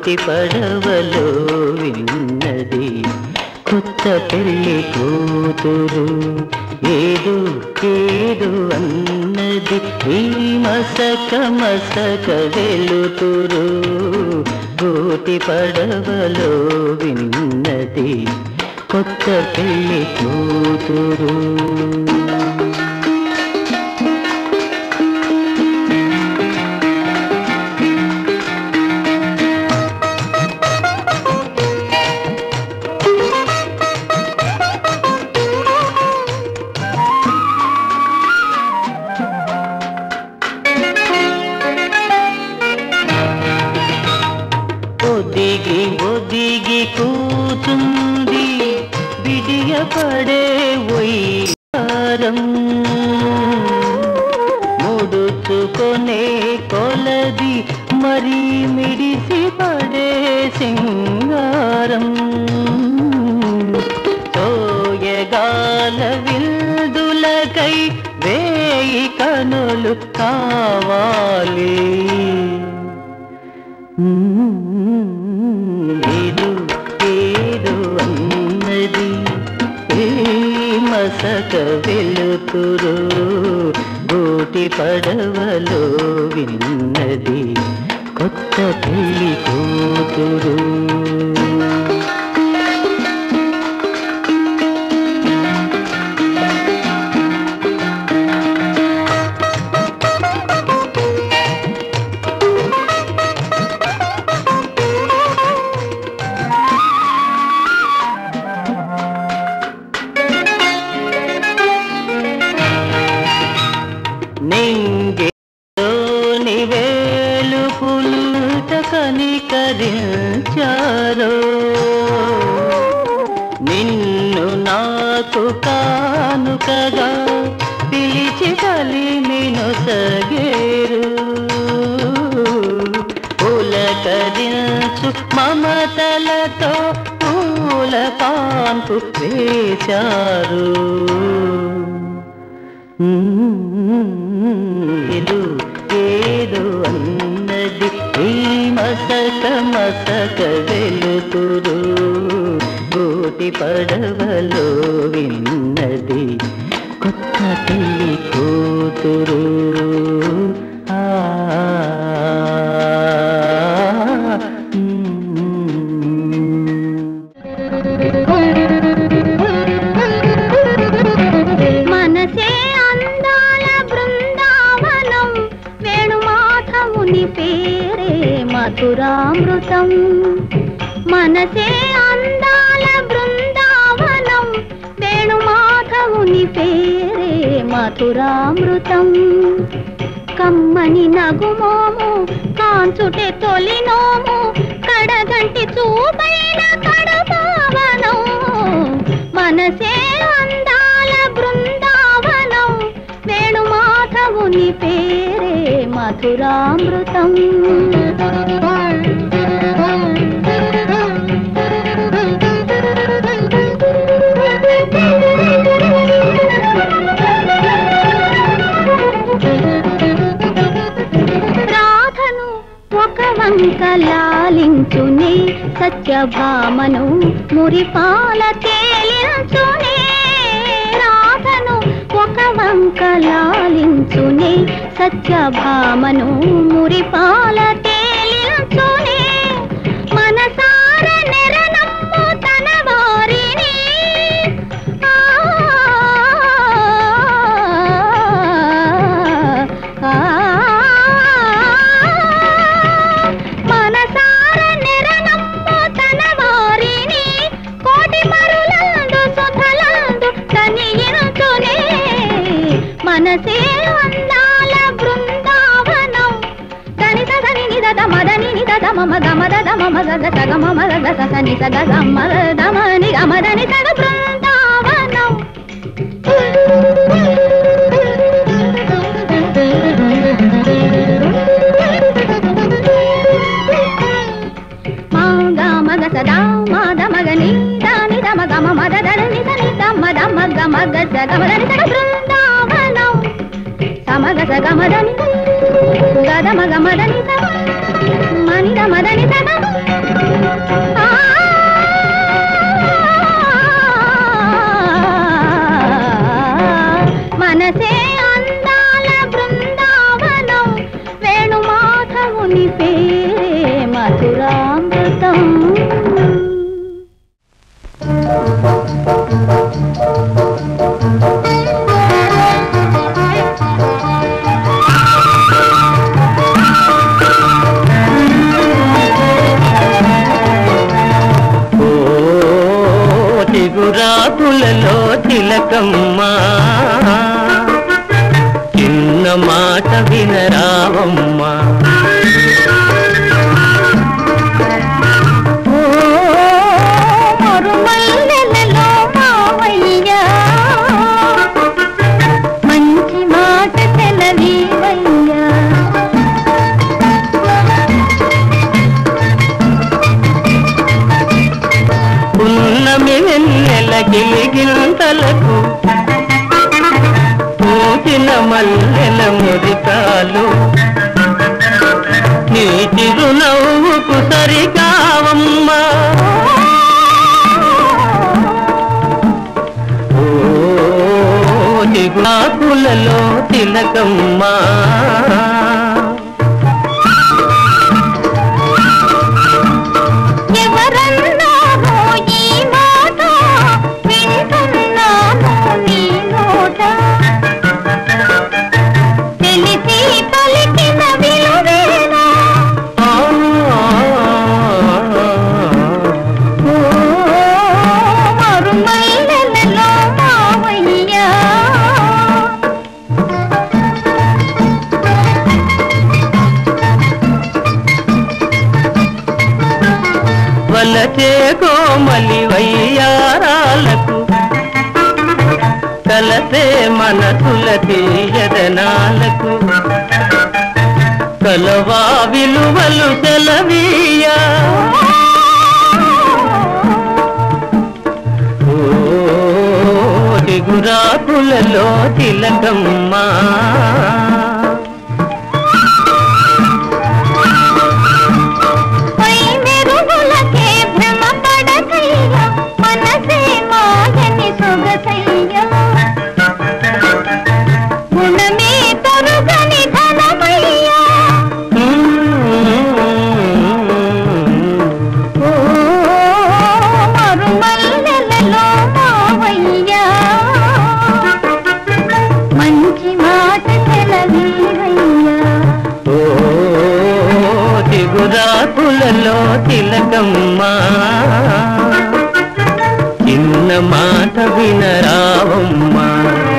కోటి పడవలో విన్నది కొత్త పెళ్లి కూతురు ఏదో ఏదో అన్నది ఈ మసక మసక వెలుతురు కోటి పడవలో విన్నది కొత్త పెళ్లి కూతురు ఒదిగి ఒదిగి కూతుంది బిడియపడే ఒయ్యారం ముడుచుకొనే కొలది మరి మిడిసి పడే సింగారం సోయగాల విల్దులకై వేయి కనులు కావాలి ఏదో ఏదో అన్నది ఏ మసక వెలుతురు గోటి పడవలో విన్నది కొత్త పెళ్లి కూతురు నింగిలోని వేలు పుల్ట కనికరించారో నిన్ను నాకు కానుకగా పిలిచి కలిమిను సగేరు పులకరించు మమతలతో పూల పాన్పు వేశారు ఏదో ఏదో అన్నది ఈ మసక మసక వెలుతురు కోటి పడవలో విన్నది కొత్త పెళ్లి కూతురు ఆ మనసే అందాల బృందావనం వేణుమాధవుని పేరే మధురామృతం మనసే అందాల బృందావనం వేణుమాధవుని పేరే మధురామృతం కమ్మని నగుమోము కాంచుటే తొలినోము కడగంటి చూపైన కడపావనం మనసే అందాల బృందావనం వేణుమాధవుని పేరే మధురామృతం రాధను ఒక వంక లాలించునే సత్యభామను మురిపాల తేలించునే రాధను ఒక వంక లాలించునే సత్యభామను మురిపాల తేలించునే మనసార నెరనమ్ము తన వారిని ఆ ఆ మనసార నెరనమ్ము తన వారిని కోటి మరులందు సుధలందు కనియించునే మనసే అందాల బృందావనం గని సగని నిదద మదని నిదద మమ గమద దమ మగ గస గమ మగ గస సని సగ గమ దమ ని గమదని సగ బృందావనం మాగ మగ సదా మాద మగ ని దాని దమ గమ మద దద ని సని దమ దమ గమ గస గమ దని సగ బృందావనం సమగ సగ మదని గద మగ మదని సగ మని దమ దని సగ మనసే అందాల బృందావనం వేణుమాధవుని పేరే మధురామృతం ఓ చిగురాకులలో తిలకమ్మ చిన్న మాట వినరావమ్మా ఓ మరుమల్లెలలో మావయ్య మంచి మాట తెలవీవయ్యా పున్నమి వెన్నెల గిలిగింతలకు పూచిన మల్లెల మురికాలు నీ చిరునవ్వుకు సరికావమ్మా ఓ చిగురాకులలో తిలకమ్మా ఎవరన్నారో ఈ మాట వింటున్నాను నీ నోట తెలిసి పలికిన విలువేనా ఆ ఓ మరుమల్లెలలో మావయ్యా వలచే కోమలి వయ్యారాలకు కలసే మనసుల తీయదనాలకు కలవా విలువలు సెలవీయా ఓ చిగురాకులలో తిలకమ్మా పై మెరుగులకే భ్రమ పడకయ్యా మనసే మాయని సొగసయ్యా గుణమే తరుగని ధనమయ్యా ఓ మరుమల్లెలలో మావయ్యా మంచి మాట తెలవీవయ్యా ఓ చిగురాకులలో తిలకమ్మా చిన్న మాట వినరావమ్మా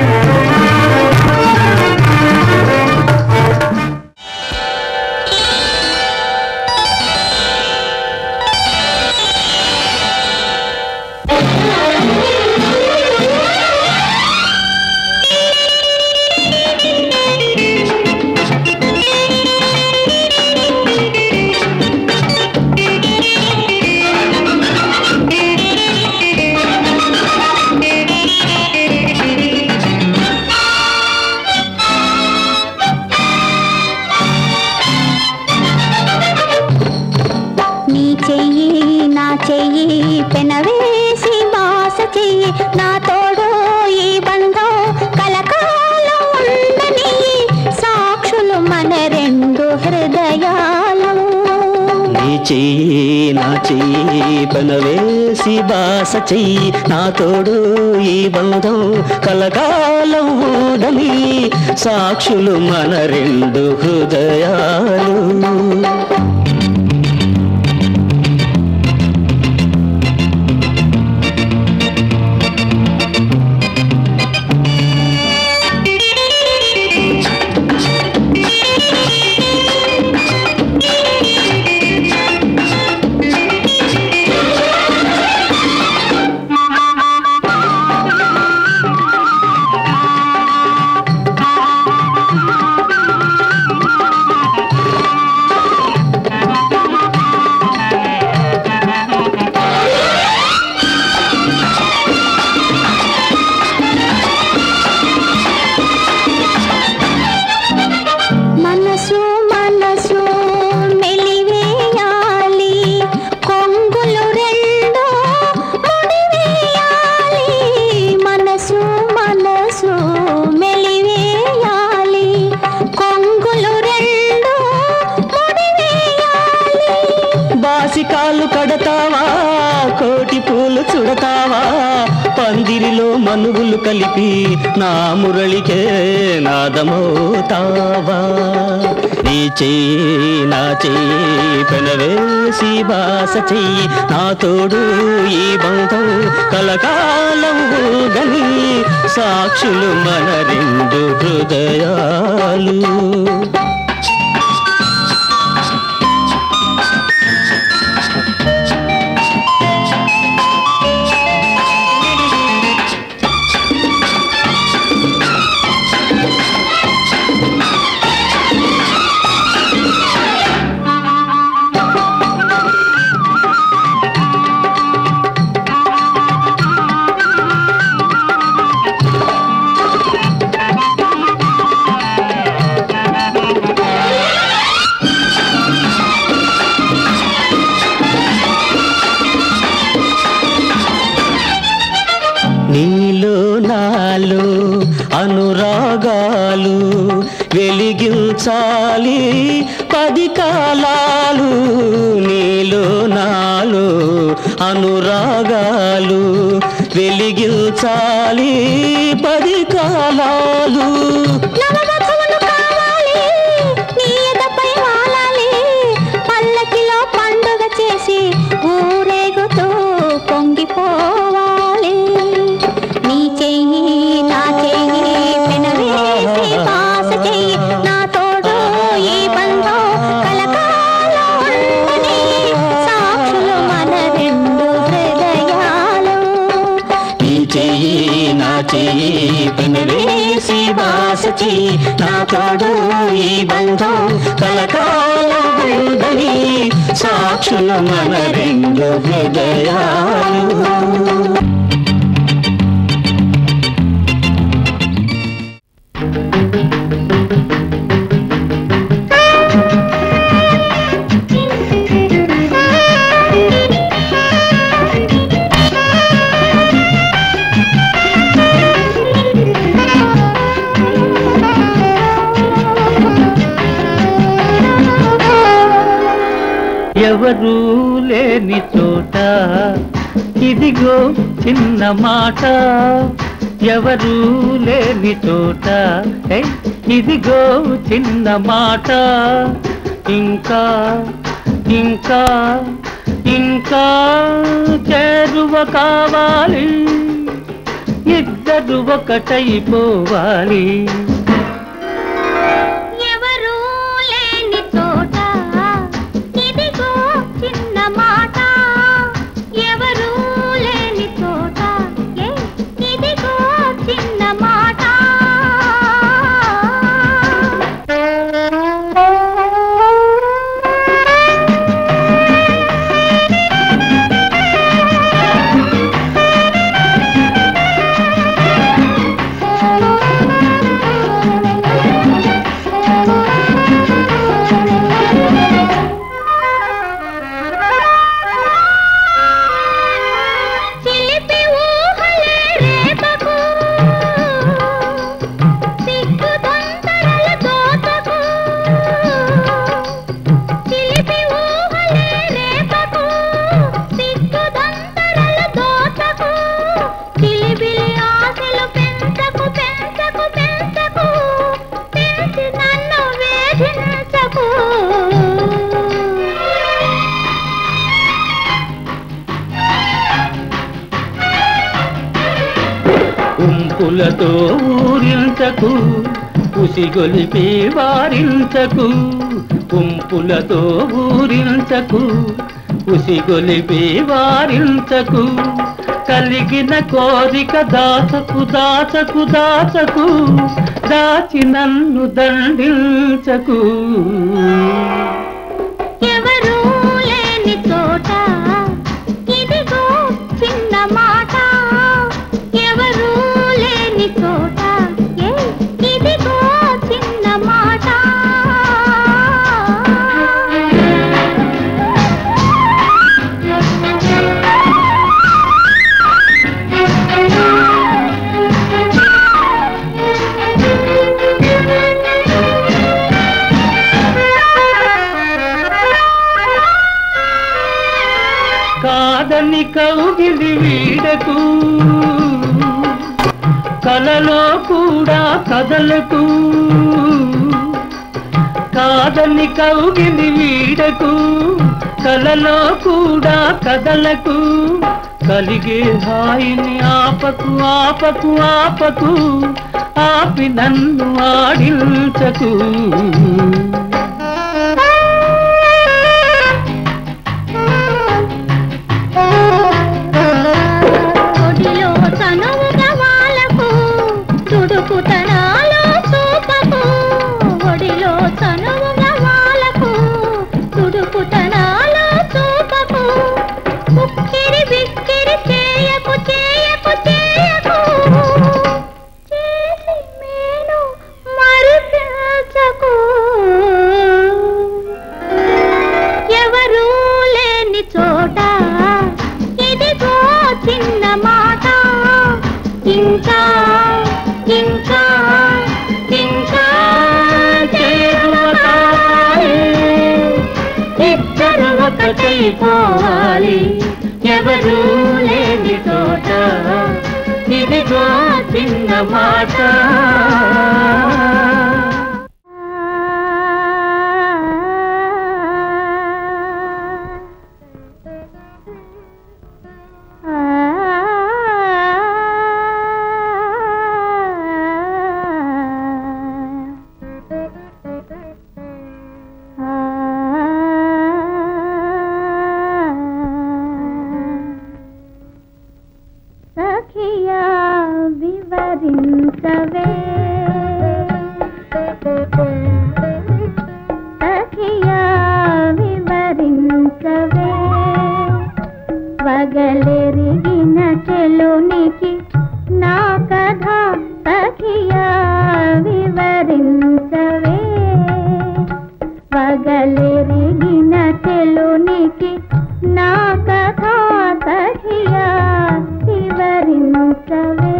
నీ చెయ్యి నా చెయ్యి పెనవేసి బాస చెయ్యి నా తోడు ఈ బంధం కలకాలం ఉండని సాక్షులు మన రెండు హృదయాలు నీ చెయ్యి నా చెయ్యి పనవేసి బాస చెయ్యి నా తోడు ఈ బంధం కలకాలం ఊడని సాక్షులు మన రెండు హృదయాలు పూలు చుడతావా పందిరిలో మనువులు కలిపి నా మురళికే నాదమవుతావా నీ చెయ్యి నా చెయ్యి పెనవేసి బాస చెయ్యి నా తోడు ఈ బంధం కలకాలం గని సాక్షులు మన రెండు హృదయాలు నీలో నాలో అనురాగాలు వెలిగించాలి పది కాలాలు నీలో నాలో అనురాగాలు వెలిగించాలి పది కాలాలు నవవధువులు కావాలి నీ ఎదపై వాలాలి పల్లకిలో పండుగ చేసి ఊరేగుతూ పొంగిపోవాలి నీ చెయ్యి నా చెయ్యి పెనవేసి బాస చెయ్యి నా తోడు ఈ బంధం కలకాలం ఉండని సాక్షులు మన రెండు హృదయాలు నీ చెయ్యి నా చెయ్యి పెనవేసి బాస చెయ్యి నా తోడు ఈ బంధం కలకాలం ఉందని సాక్షులు మన రెండు హృదయాలు ఎవరూ లేని చోట ఇదిగో చిన్న మాట ఎవరూ లేని చోట ఏయ్, ఇదిగో చిన్న మాట ఇంకా ఇంకా ఇంకా చేరువ కావాలి ఇద్దరు ఒకటైపోవాలి ఎవరూ లేని చోట ఇదిగో చిన్న మాట ఎవరూ లేని చోట ఏ, ఇదిగో చిన్న మాట చిలిపి ఊహలే రేపకు సిగ్గు తొందరల దోతకు చిలిపి ఊహలే రేపకు సిగ్గు తొందరల దోతకు చిలిబిలి ఆశలు పెంచకు పెంచకు పెంచకు పెంచి నన్ను వేధించకు ఉంపులతో ఊరించకు ఉసిగొలిపి వారించకు ఉంపులతో ఊరించకు ఉసిగొలిపి వారించకు కలిగిన కోరిక దాచకు దాచకు దాచకు దాచి నన్ను దండించకు ఎవరూ లేని చోట ఇదిగో చిన్న మాట ఎవరూ లేని చోట ఏ, ఇదిగో చిన్న మాట కౌగిలి వీడకు కలలో కూడా కదలకు కాదని కౌగిలి వీడకు కలలో కూడా కదలకు కలిగే హాయిని ఆపకు ఆపకు ఆపకు ఆపి నన్ను ఆడించకు ఒడిలో చనువుగా వాలకు తుడుకుతనాలో చూపకు ఒడిలో చనువుగా వాలకు తుడుకుతనాలో చూపకు ఉక్కిరి బిక్కిరి చేయకు చేయకు చేయకు చేసి మేను మరిపించకు ఎవరూ లేని చోట ఇదిగో చిన్న మాట ఇంకా ఇంకా ఇంకా చేరువ కావాలి ఇద్దరు ఒకటైపోవాలి ఎవరూ లేని చోట ఇదిగో చిన్న మాట సఖియా వివరించవే సఖియా వివరించవే వగలెరిగిన చెలునికి నా కథ సఖియా వివరించవే వగలెరిగిన చెలునికి నా కథ సఖియా వివరించవే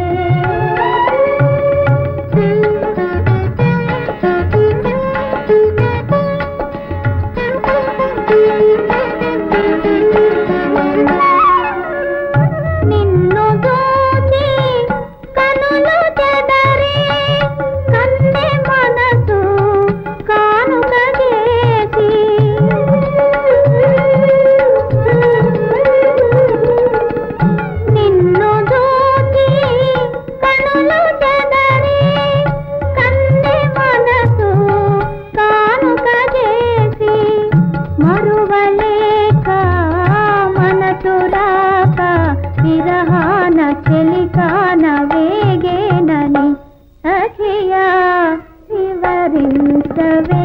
నిన్ను దోచి కనులు చెదరి కన్నె మనసు కానుక చేసి నిన్ను దోచి కనులు చెదరి కన్నె మనసు కానుక చేసి మరువలేక మనసు రాక విరహాన చెలికాన వేగేనని సఖియా వివరించవే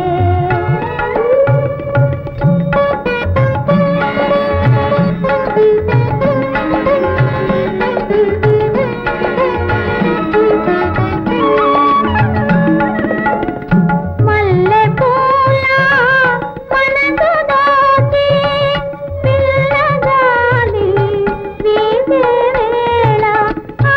మల్లె పూల మనసు దాచి పిల్లగాలి వీసే వేళ ఆ,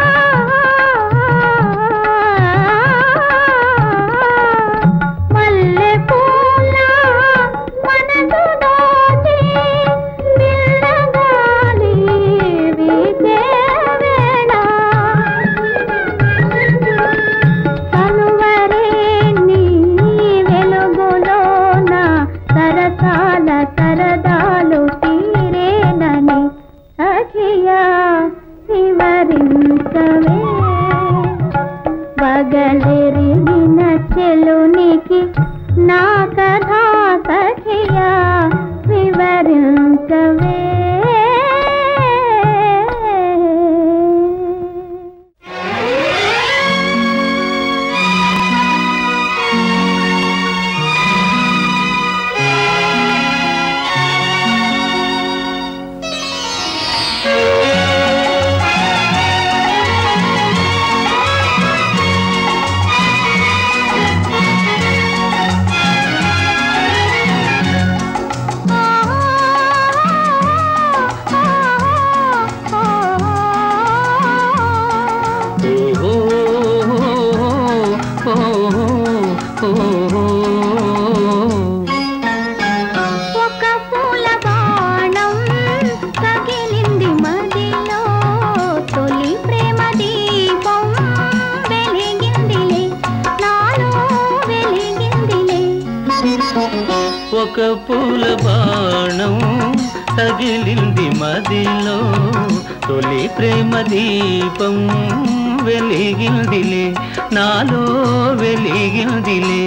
మల్లె పూల మనసు దాచి పిల్లగాలి వీసే వేళ కనువరే నీ వెలుగులోన సరసాల సరదాలు తీరేనని సఖియా వివరించవే బగలెరిగిన చెలునికి నా కథ సఖియా వివరించవే ఆ తగిలింది మదిలో తొలి ప్రేమ దీపం వెలిగిందిలే నాలో వెలిగిందిలే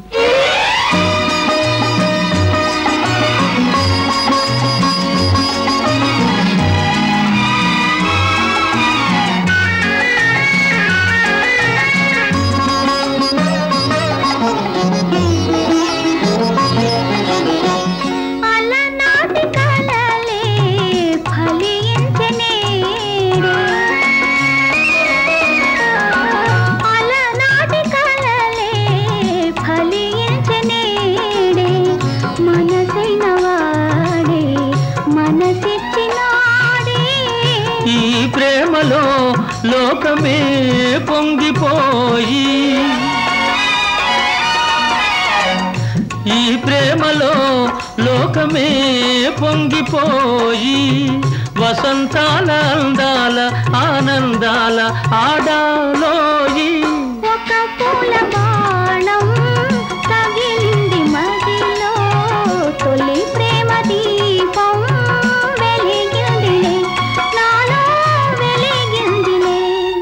అలనాటి కలలే ఫలించనేడే అలనాటి కలలే ఫలించనేడే మనసైన వాడే మనసిచ్చినాడే ఈ ప్రేమలో లోకమే పొంగిపోయి ఈ ప్రేమలో లోకమే పొంగిపోయి వసంతాల అందాల ఆనందాల ఆడాలోయి ఒక పూల బాణం తగిలింది మదిలో తొలి ప్రేమ దీపం వెలిగిందిలే నాలో వెలిగిందిలే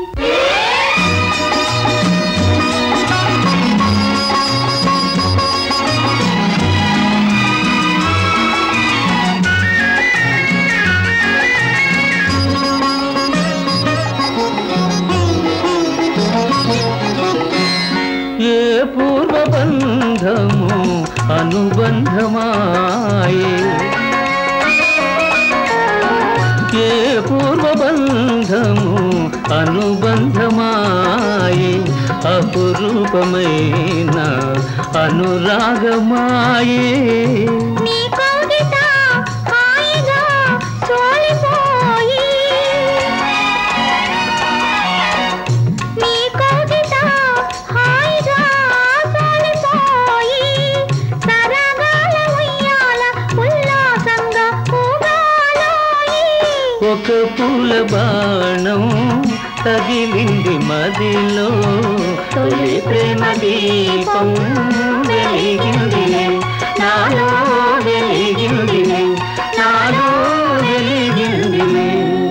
ఏ పూర్వబంధము అనుబంధమాయే ఏ పూర్వబంధము అనుబంధమాయే అపురూపమైన అనురాగమాయే నీ కోగిట హాయిగా సోలిపోయి నీ కోగిట హాయిగా సోలిపోయి సరగాల ఉయ్యాల ఉల్లాసంగా ఊగాలోయి ఒక పూల బాణం తగిలింది మదిలో తొలి ప్రేమ దీపం వెలిగిందిలే నాలో వెలిగిందిలే నాలో వెలిగిందిలే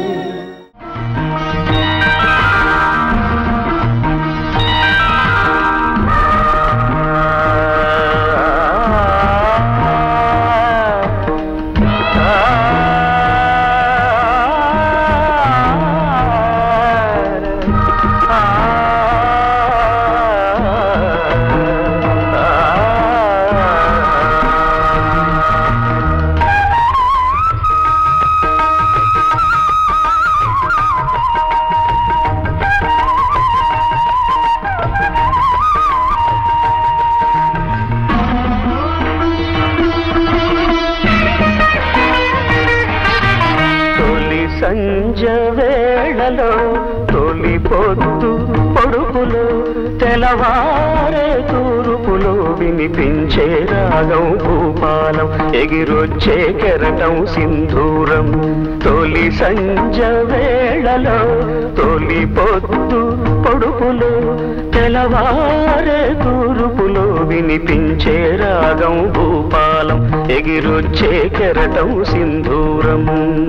తొలి సంజ వేళలో తొలి పొద్దు పొడుపులో తెలవారే తూర్పులో వినిపించే రాగం భూపాలం ఎగిరొచ్చే కెరటం సింధూరం తొలి సంజ వేళలో తొలి పొద్దు పొడుపులో తెలవారే తూర్పులో వినిపించే రాగం భూపాలం ఎగిరొచ్చే కెరటం సింధూరం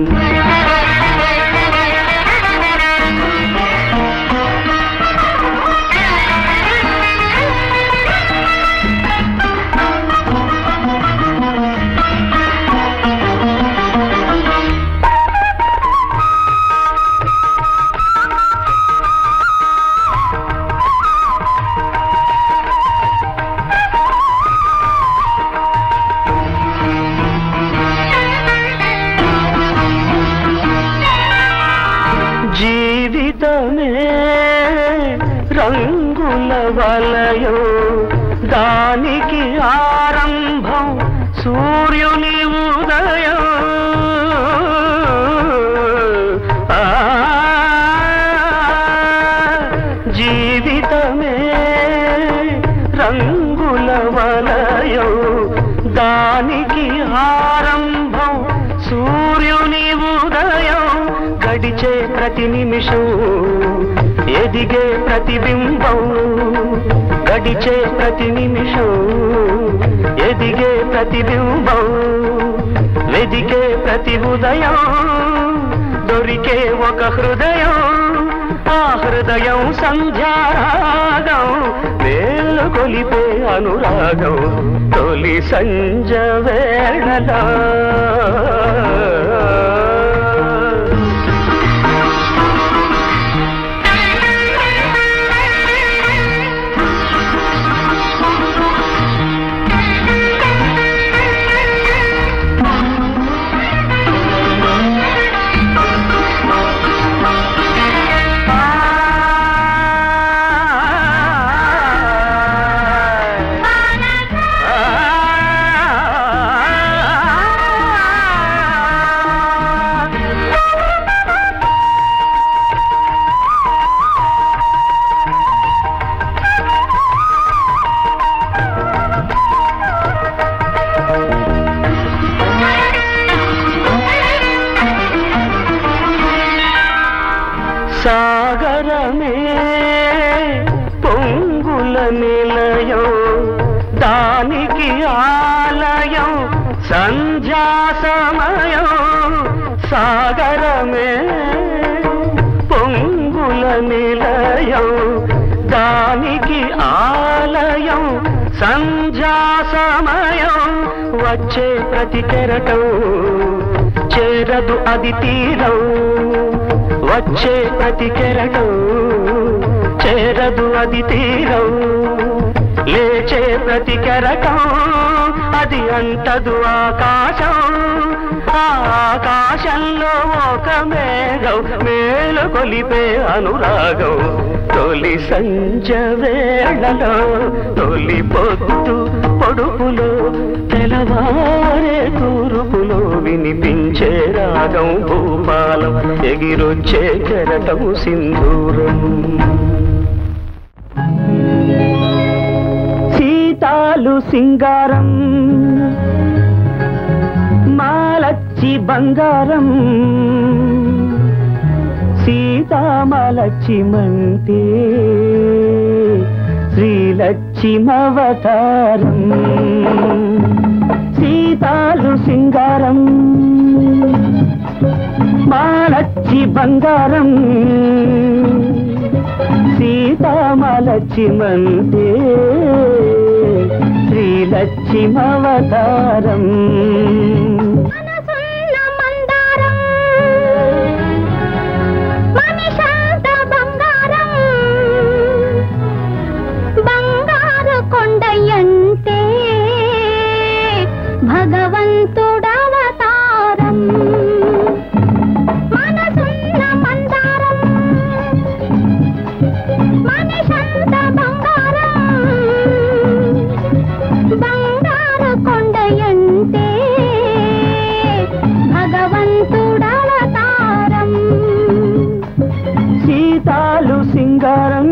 జీవితమే రంగుల వలయో దానికి ఆరంభం సూర్యుని ఉదయం ఆ, జీవితమే రంగుల వలయో దానికి ఆరంభం సూర్యుని ఉదయం గడిచే ప్రతి నిమిషం ఎదిగే ప్రతిబింబం గడిచే ప్రతి నిమిషం ఎదిగే ప్రతిబింబం వెదికే ప్రతి ఉదయం దొరికే ఒక హృదయం ఆ హృదయం సంధ్యారాగం వేలు కొలిపే అనురాగం తొలి సంజ వేళలా సాగరమే పొంగుల నిలయం దానికి ఆలయం సంధ్యా సమయం సాగరమే పొంగుల నిలయం దానికి ఆలయం సంధ్యా సమయం వచ్చే ప్రతి కెరటం చేరదు అది తీరం వచ్చే ప్రతి కెరటం చేరదు అది తీరం లేచే ప్రతి కెరటం అది అంటదు ఆకాశం ఆ ఆకాశంలో ఒక మేఘం మేలు కొలిపే అనురాగం తొలి సంజ వేళలో తొలి పొద్దు పొడుపులో తెలవారే తూర్పులో వినిపించే రాగం భూపాలం ఎగిరొచ్చే కెరటం సింధూరం సీతాలు సింగారం మాలచ్చి బంగారం సీతామలక్ష్మంతే శ్రీలక్ష్మవతారం సీతాలు సింగారం మాలచ్చి బంగారం సీతామలక్ష్మంతే శ్రీలక్ష్మవతారం మనసున్న మందారం మనిషంత బంగారం బంగారు కొండయంటే భగవంతుడవతారం మనసున్న మందారం మనిషంత బంగారం బంగారు కొండయంటే భగవంతుడవతారం సీతాలు సింగారం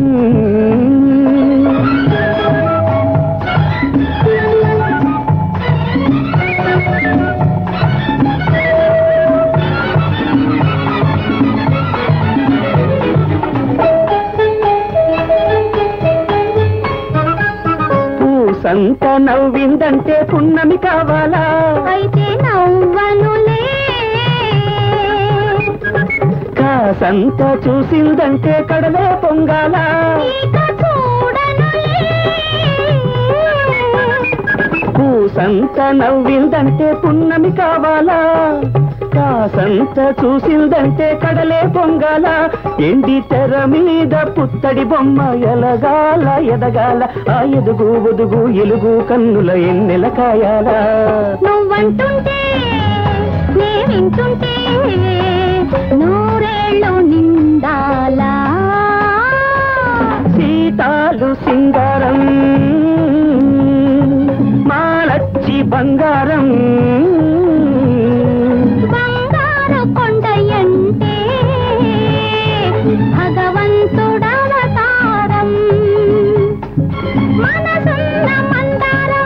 పూసంత నవ్విందంటే పున్నమి కావాలా అయితే నవ్వనులే కాసంత చూసిందంటే కడలే పొంగాలా ఇక చూడనులే పూసంత నవ్విందంటే పున్నమి కావాలా కాసంత చూసిందంటే కడలే పొంగాల ఎండి తెర మీద పుత్తడి బొమ్మ ఎలగాల ఎదగాల ఆ ఎదుగు ఒదుగు ఎలుగు కన్నుల ఎన్నెల కాయాలా నువ్వంటుంటే నే వింటుంటే నూరేళ్ళు నిండాలా సీతాలు సింగారం మాలచ్చి బంగారం బంగారు కొండయంటే భగవంతుడవతారం మనసున్న మందారం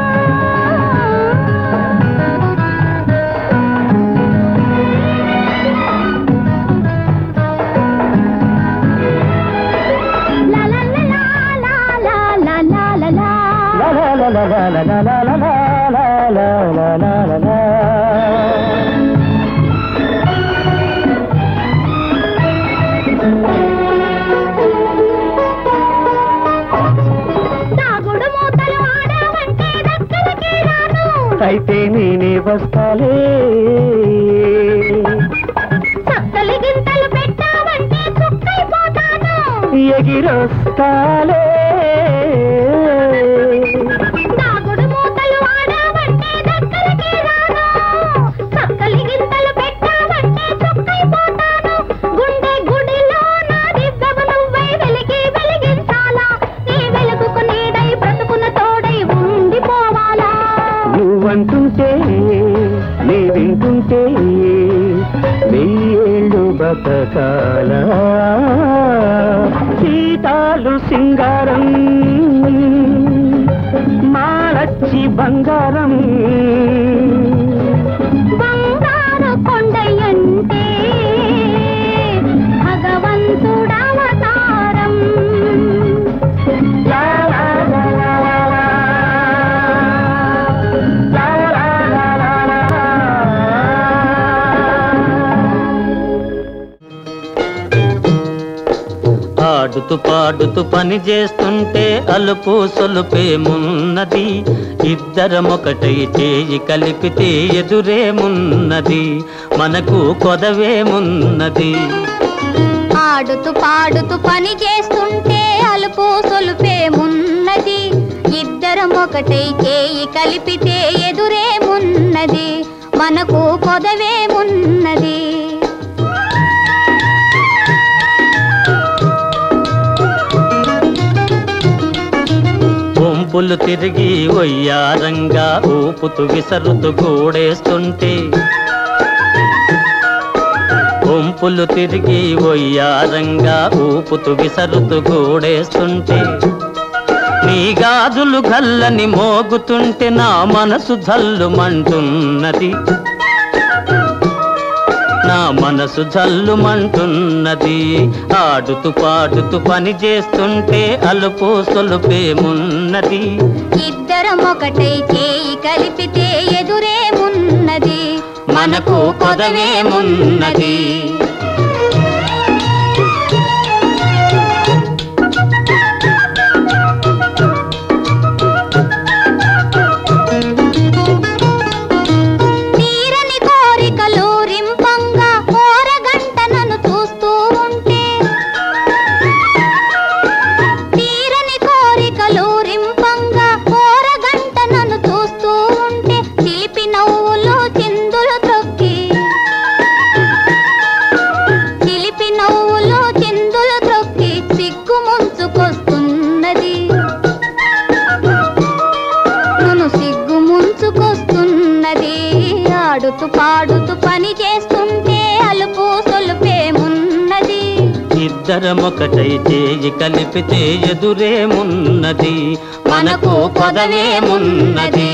లా లా లా లా లా లా లా లా లా. లా లా లా లా లా లా లా లా లా లా లా లా లా లా. అయితే నేనే వస్తాలే చక్కలి గింతలు పెట్టావంటే చుక్కైపోతాను ఎగిరొస్తాలే దాగుడు మూతలు ఆడావంటే దగ్గరికి రాను చక్కలి గింతలు పెట్టావంటే చుక్కైపోతాను గుండె గుడిలో నా దివ్వెవు నువ్వై వెలిగి వెలిగించాలా నీ వెలుగుకు నీడై బ్రతుకున తోడై ఉండిపోవాలా నువ్వంటుంటే నీ వింటుంటే వెయ్యేళ్ళు బతకాల సీతాలు సింగారం మాలచ్చి బంగారం బంగారు కొండయంటే భగవంతుడవతారం లా లా లా లా లా లా. లా లా లా లా లా. ఆడుతూ పాడుతూ పని చేస్తుంటే అలుపు సొలుపేమున్నది ఇద్దరమొకటై చేయి కలిపితే ఎదురేమున్నది మనకు కొదవేమున్నది ఆడుతూ పాడుతూ పని చేస్తుంటే అలుపు సొలుపేమున్నది ఇద్దరం ఒకటై చేయి కలిపితే ఎదురేమున్నది మనకు కొదవేమున్నది గుంపులు తిరిగి ఒయ్యారంగా ఊపుతూ విసరుతూ గూడేస్తుంటే గుంపులు తిరిగి ఒయ్యారంగా ఊపుతూ విసరుతూ గూడేస్తుంటే నీ గాజులు గల్లని మోగుతుంటే నా మనసు జల్లుమంటున్నది నా మనసు జల్లుమంటున్నది ఆడుతూ పాడుతూ పని చేస్తుంటే అలుపు సొలుపేమున్నది ఇద్దరం ఒకటై చేయి కలిపితే ఎదురేమున్నది మనకు కొదవేమున్నది తీరని కోరికలు రింపంగా కోరగంట నన్ను చూస్తూ ఉంటే తీరని కోరికలు రింపంగా కోరగంట నన్ను చూస్తూ ఉంటే చిలిపి నవ్వులు చిందులు త్రొక్కి చిలిపి నవ్వులు చిందులు త్రొక్కి సిగ్గు ముంచుకొస్తున్నది నన్ను సిగ్గు ముంచుకొస్తున్నది ఆడుతూ పాడుతూ పని చేస్తుంటే అలుపు సొలుపేమున్నది ఇద్దరమొకటై చేయి కలిపితే ఎదురేమున్నది మనకు కొదవేమున్నది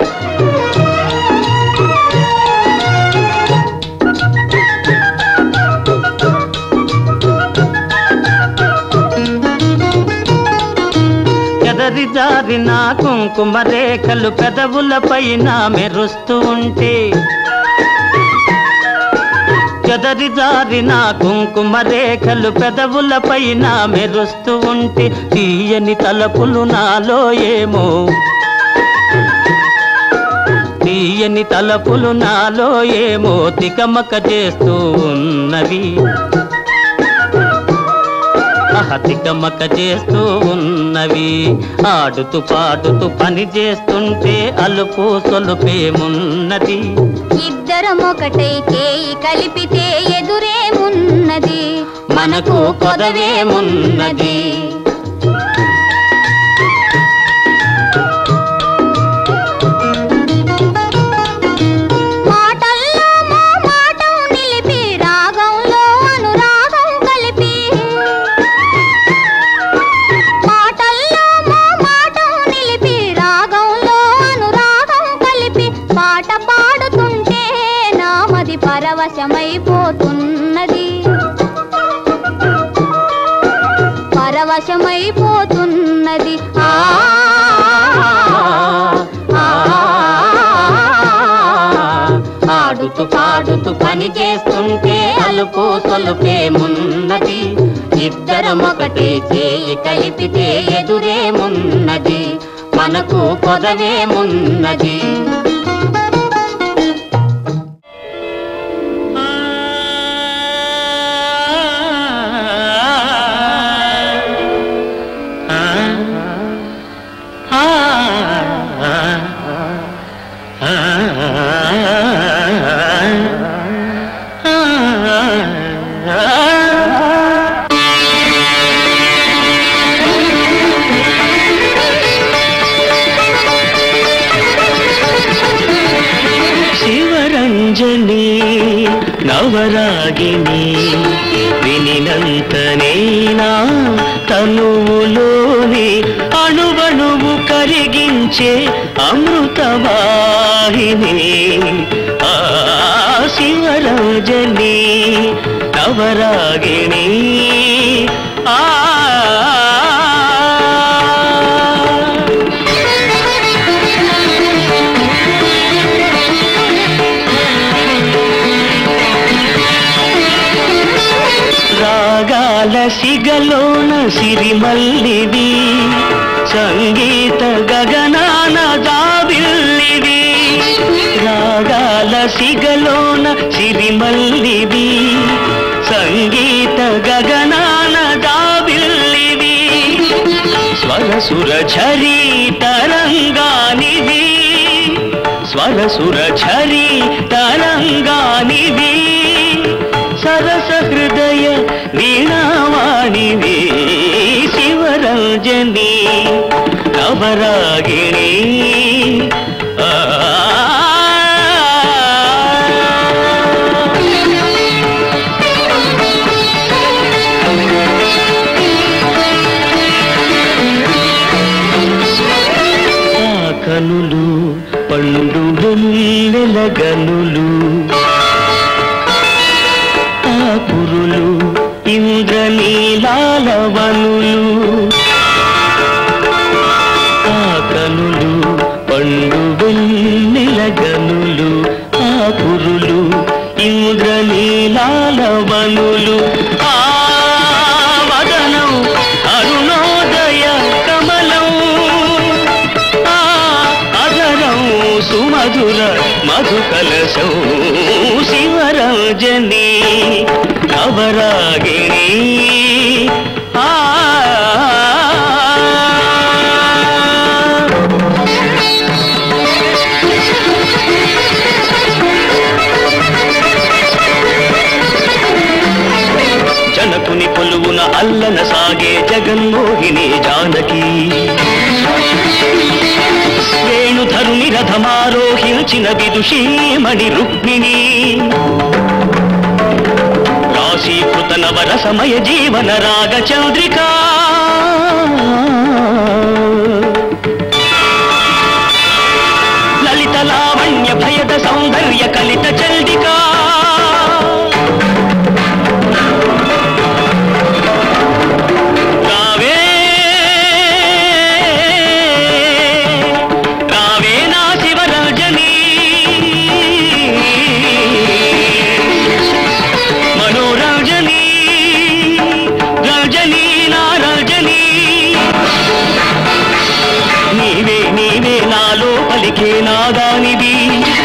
ఎదరి జారిన కుంకుమ రేఖలు పెదవుల పైన మెరుస్తూ ఉంటే చెదరి జారిన కుంకుమ రేఖలు పెదవుల పైన మెరుస్తూ ఉంటే తీయని తలపులు నాలో ఏమో తీయని తలపులు నాలో ఏమో తికమక చేస్తూ ఉన్నవి ఆహ, తికమక చేస్తూ ఉన్నవి ఆడుతూ పాడుతూ పని చేస్తుంటే అలుపు సొలుపేమున్నది ఇద్దరం ఒకటై చేయి కలిపితే ఎదురేమున్నది మనకు కొదవేమున్నది మాటల్లో మా మాటం నిలిపి రాగంలో అనురాగం కలిపి మాటల్లో మా మాటం నిలిపి రాగంలో అనురాగం కలిపి పాట పాడుతుంటే నామది పరవశమైపోతున్నది పరవశమైపోతున్నది ఆ ఆ, ఆడుతూ పాడుతూ పని చేస్తుంటే అలుపు సొలుపేమున్నది ఇద్దరం ఒకటే చేయి కలిపితే ఎదురేమున్నది మనకు కొదవేమున్నది తాకినంతనేనా తనువులోని అణువణువు కరిగించే అమృతవాహిని ఆ శివరంజని నవరాగిణి ఆ రాగాల సిగలోన సిరిమల్లివి సంగీత గగనాన జాబిల్లివి రాగాల సిగలోన సిరిమల్లివి సంగీత గగనాన జాబిల్లివి స్వరసుర ఝరీ తరంగానివి స్వరసుర ఝరీ తరంగానివి సరస హృదయ వీణావాణివి శివరంజని నవరాగిణి ఆ ఆ కనులు పండు వెన్నెల గనులు ఆ పురులు ఇంద్రనీలాలవనులు ఆ కనులు పండు వెన్నెల గనులు ఆ పురులు ఇంద్రనీలాలవనులు ఆ వదనం అరుణోదయ కమలం ఆ అధరం సుమధుర మధుకలశం శివరంజని నవరాగిణి ఆ జనకుని కొలువున అల్లన సాగే జగన్మోహిని జానకి వేణుధరుని రథమారోహించిన విదుషీమణి రుక్మిణి రాశీకృత నవర సమయ జీవన రాగ చంద్రికా లలిత లావణ్య భయద సౌందర్య కలిత చండికా రావే రావే నా శివరాజని మనోరంజని రంజని నా రంజని నీవే నీవే నాలో పలికే నాదానివి